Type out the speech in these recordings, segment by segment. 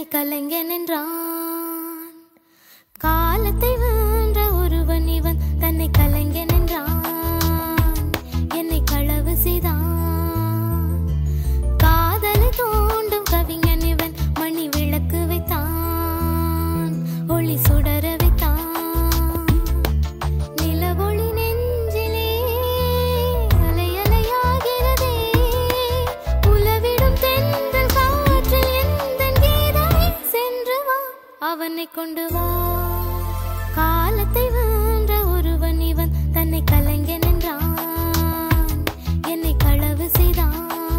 கலைஞன் என்றான் காலத்தை வென்ற ஒருவன் இவன் தன்னை கலைஞன் என்றான் என்னை களவு செய்தான் காதலை தோண்டும் கவிஞன் இவன் மணி விளக்கு வைத்தான் ஒளி சுடர வைத்தான் நிலவொளி நெஞ்சிலே அலை அலையாகிறதே உலவிடும் தென்றல் காற்றில் எந்தன் கீதமே சென்று வா அவனை கொண்டு வா காலத்தை வென்ற ஒருவன் இவன் தன்னை கலைஞன் என்றான் என்னை களவு செய்தான்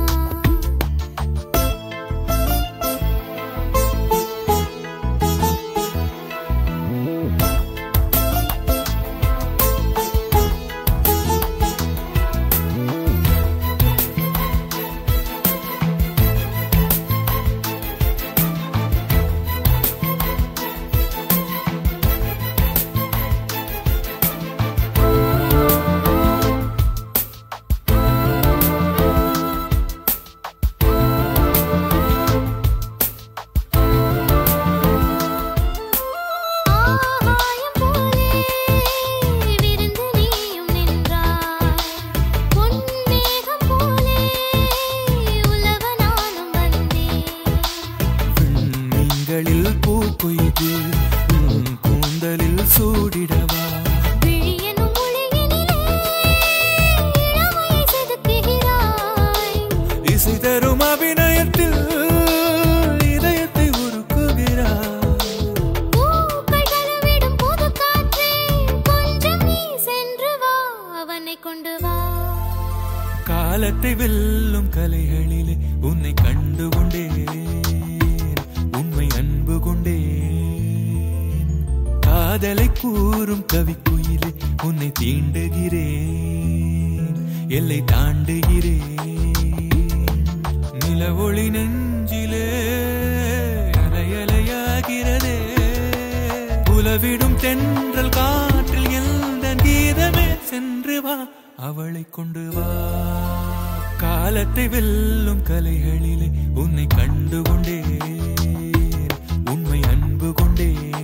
ஆகாயம் போலே விருந்து நீயும் நின்றாய் பொன்மேகம் போலே உலவ நானும் வந்தேன் நீங்களில் பூ கொய்து உன் கூந்தலில் சூடிடவா விழியெனும் மொழியினிலே இளமையை செதுக்குகிறாய் இசை தரும் அபிநயத்தில் இதயத்தை உருக்குகிறார் பூக்கள் கழுவிடும் புது காற்றே கொஞ்சம் நீ சென்று வா அவனை கொண்டு வா காலத்தை வெல்லும் கலைகளிலே உன்னை கண்டு கொண்டேன் உண்மை அன்பு கொண்டேன் காதலை கூறும் கவிக்குயிலே உன்னை தீண்டுகிறேன் எல்லை தாண்டுகிறேன் நிலவொளி நெஞ்சிலே அலையலையாகிறதே உலவிடும் தென்றல் காற்றில் எந்த கீதமே சென்று வா அவளை கொண்டு வா காலத்தை வெல்லும் கலைகளிலே உன்னை கண்டு கொண்டேன் உண்மை அன்பு கொண்டேன்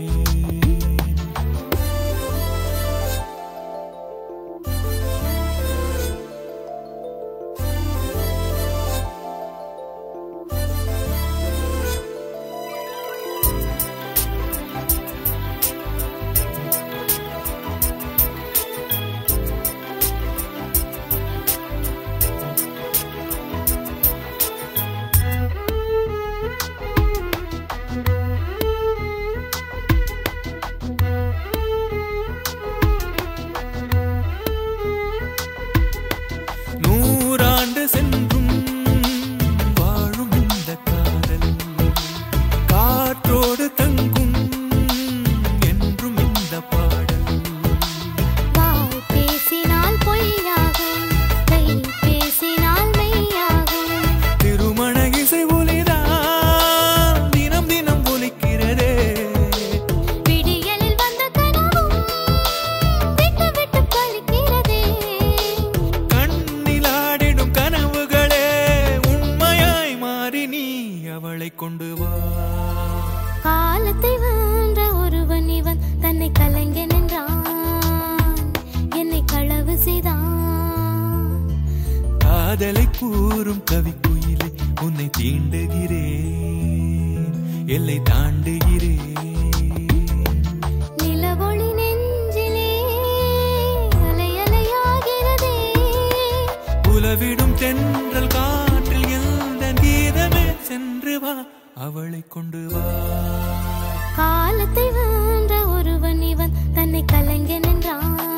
நூறாண்டு சென்றும் வாழும் இந்த காதல் காற்றோடு தங்கும் என்றும் இந்த பாடல் வாய் பேசினால் பொய்யாகும் கை பேசினால் மெய்யாகும் திருமண இசை ஒலிதான் தினம் தினம் ஒலிக்கிறதே விடியலில் வந்த கனவும் விட்டு விட்டு பலிக்கிறதே கண்ணில் ஆடிடும் கனவுகளே உண்மையாய் மாறி நீ அவளை கொண்டு வா காலத்தை வென்ற ஒருவன் இவன் தன்னை கலைஞன் என்றான் என்னை களவு செய்தான் காதலை கூறும் கவிக்குயிலே உன்னை தீண்டுகிறேன் எல்லை தாண்டுகிறேன் நிலவொளி நெஞ்சிலே அலை அலையாகிறதே உலவிடும் தென்றல் காற்றில் எந்த கீதமே சென்று வா அவளை கொண்டு வா காலத்தை வென்ற ஒருவன் இவன் தன்னை கலைஞன் என்றான்